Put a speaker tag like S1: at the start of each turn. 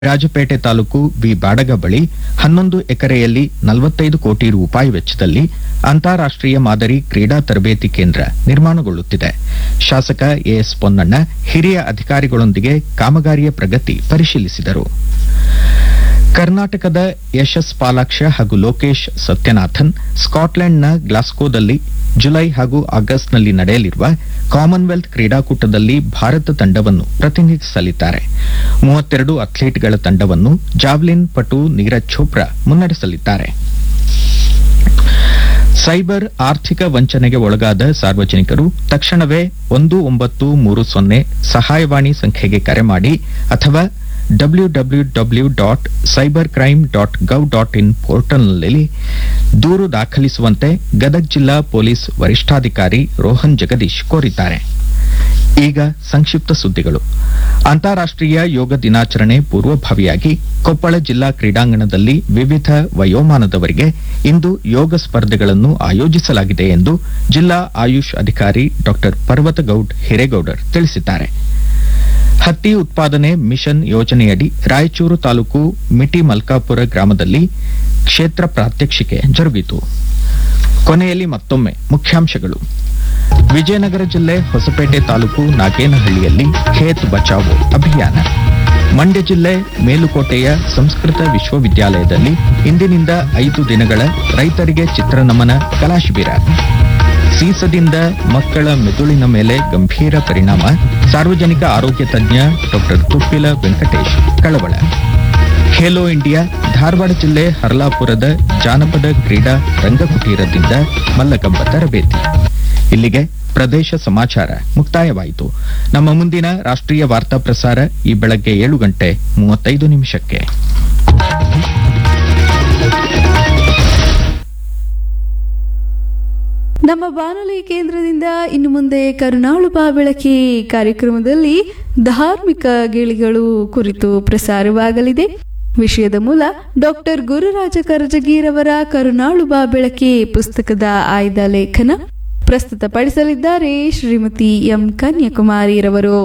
S1: Rajapete taluk B Badaga ಬಳಿ ಹನ್ನೊಂದು ಎಕರೆಯಲ್ಲಿ ನಲವತ್ತೈದು ಕೋಟಿ ರೂಪಾಯಿ ವೆಚ್ಚದಲ್ಲಿ ಅಂತಾರಾಷ್ಟ್ರೀಯ ಮಾದರಿ ಕ್ರೀಡಾ ತರಬೇತಿ ಕೇಂದ್ರ ನಿರ್ಮಾಣಗೊಳ್ಳುತ್ತಿದೆ ಶಾಸಕ ಎಎಸ್ ಪೊನ್ನಣ್ಣ ಹಿರಿಯ ಅಧಿಕಾರಿಗಳೊಂದಿಗೆ ಕಾಮಗಾರಿಯ ಪ್ರಗತಿ ಪರಿಶೀಲಿಸಿದರು ಕರ್ನಾಟಕದ ಯಶಸ್ ಪಾಲಾಕ್ಷ ಹಾಗೂ ಲೋಕೇಶ್ ಸತ್ಯನಾಥನ್ ಸ್ಕಾಟ್ಲೆಂಡ್ನ ಗ್ಲಾಸ್ಕೋದಲ್ಲಿ ಜುಲೈ ಹಾಗೂ ಆಗಸ್ಟ್ನಲ್ಲಿ ನಡೆಯಲಿರುವ ಕಾಮನ್ವೆಲ್ತ್ ಕ್ರೀಡಾಕೂಟದಲ್ಲಿ ಭಾರತ ತಂಡವನ್ನು ಪ್ರತಿನಿಧಿಸಲಿದ್ದಾರೆ ಮೂವತ್ತೆರಡು ಅಥ್ಲೀಟ್ಗಳ ತಂಡವನ್ನು ಜಾವ್ಲಿನ್ ಪಟು ನೀರಜ್ ಚೋಪ್ರಾ ಮುನ್ನಡೆಸಲಿದ್ದಾರೆ ಸೈಬರ್ ಆರ್ಥಿಕ ವಂಚನೆಗೆ ಒಳಗಾದ ಸಾರ್ವಜನಿಕರು ತಕ್ಷಣವೇ ಒಂದು ಒಂಬತ್ತು ಮೂರು ಸೊನ್ನೆ ಸಹಾಯವಾಣಿ ಸಂಖ್ಯೆಗೆ ಕರೆ ಮಾಡಿ ಅಥವಾ W W W dot cyber crime dot gov dot in ಪೋರ್ಟಲ್ನಲ್ಲಿ ದೂರು ದಾಖಲಿಸುವಂತೆ ಗದಗ ಜಿಲ್ಲಾ ಪೊಲೀಸ್ ವರಿಷ್ಠಾಧಿಕಾರಿ ರೋಹನ್ ಜಗದೀಶ್ ಕೋರಿದ್ದಾರೆ ಈಗ ಸಂಕ್ಷಿಪ್ತ ಸುದ್ದಿಗಳು ಅಂತಾರಾಷ್ಟ್ರೀಯ ಯೋಗ ದಿನಾಚರಣೆ ಪೂರ್ವಭಾವಿಯಾಗಿ ಕೊಪ್ಪಳ ಜಿಲ್ಲಾ ಕ್ರೀಡಾಂಗಣದಲ್ಲಿ ವಿವಿಧ ವಯೋಮಾನದವರಿಗೆ ಇಂದು ಯೋಗ ಸ್ಪರ್ಧೆಗಳನ್ನು ಆಯೋಜಿಸಲಾಗಿದೆ ಎಂದು ಜಿಲ್ಲಾ ಆಯುಷ್ ಅಧಿಕಾರಿ ಡಾಕ್ಟರ್ ಪರ್ವತಗೌಡ್ ಹಿರೇಗೌಡರ್ ತಿಳಿಸಿದ್ದಾರೆ ಹತ್ತಿ ಉತ್ಪಾದನೆ ಮಿಷನ್ ಯೋಜನೆಯಡಿ ರಾಯಚೂರು ತಾಲೂಕು ಮಿಟಿ ಮಲ್ಕಾಪುರ ಗ್ರಾಮದಲ್ಲಿ ಕ್ಷೇತ್ರ ಪ್ರಾತ್ಯಕ್ಷಿಕೆ ಜರುಗಿತು ಕೊನೆಯಲ್ಲಿ ಮತ್ತೊಮ್ಮೆ ಮುಖ್ಯಾಂಶಗಳು ವಿಜಯನಗರ ಜಿಲ್ಲೆ ಹೊಸಪೇಟೆ ತಾಲೂಕು ನಾಗೇನಹಳ್ಳಿಯಲ್ಲಿ ಖೇತ್ ಬಚಾವೋ ಅಭಿಯಾನ ಮಂಡ್ಯ ಜಿಲ್ಲೆ ಮೇಲುಕೋಟೆಯ ಸಂಸ್ಕೃತ ವಿಶ್ವವಿದ್ಯಾಲಯದಲ್ಲಿ ಇಂದಿನಿಂದ ಐದು ದಿನಗಳ ರೈತರಿಗೆ ಚಿತ್ರನಮನ ಕಲಾ ಶಿಬಿರ ಸೀಸದಿಂದ ಮಕ್ಕಳ ಮೆದುಳಿನ ಮೇಲೆ ಗಂಭೀರ ಪರಿಣಾಮ ಸಾರ್ವಜನಿಕ ಆರೋಗ್ಯ ತಜ್ಞ ಡಾಕ್ಟರ್ ತುಪ್ಪಿಲ ವೆಂಕಟೇಶ್ ಕಳವಳ ಖೇಲೋ ಇಂಡಿಯಾ ಧಾರವಾಡ ಜಿಲ್ಲೆ ಹರ್ಲಾಪುರದ ಜಾನಪದ ಕ್ರೀಡಾ ರಂಗಕುಟೀರದಿಂದ ಮಲ್ಲಕಂಬ ತರಬೇತಿ ಇಲ್ಲಿಗೆ ಪ್ರದೇಶ ಸಮಾಚಾರ ಮುಕ್ತಾಯವಾಯಿತು ನಮ್ಮ ಮುಂದಿನ ರಾಷ್ಟ್ರೀಯ ವಾರ್ತಾ ಪ್ರಸಾರ ಈ ಬೆಳಗ್ಗೆ ಏಳು ಗಂಟೆ ಮೂವತ್ತೈದು ನಿಮಿಷಕ್ಕೆ
S2: ನಮ್ಮ ಬಾನುಲಿ ಕೇಂದ್ರದಿಂದ ಇನ್ನು ಮುಂದೆ ಕರುನಾಳು ಬಾ ಬೆಳಕಿ ಕಾರ್ಯಕ್ರಮದಲ್ಲಿ ಧಾರ್ಮಿಕ ಗೇಳಿಗಳು ಕುರಿತು ಪ್ರಸಾರವಾಗಲಿದೆ ವಿಷಯದ ಮೂಲ ಡಾಕ್ಟರ್ ಗುರುರಾಜ ಕರಜಗಿರವರ ಕರುನಾಳು ಬಾ ಬೆಳಕಿ ಪುಸ್ತಕದ ಆಯ್ದ ಲೇಖನ ಪ್ರಸ್ತುತಪಡಿಸಲಿದ್ದಾರೆ ಶ್ರೀಮತಿ ಎಂ ಕನ್ಯಾಕುಮಾರಿರವರು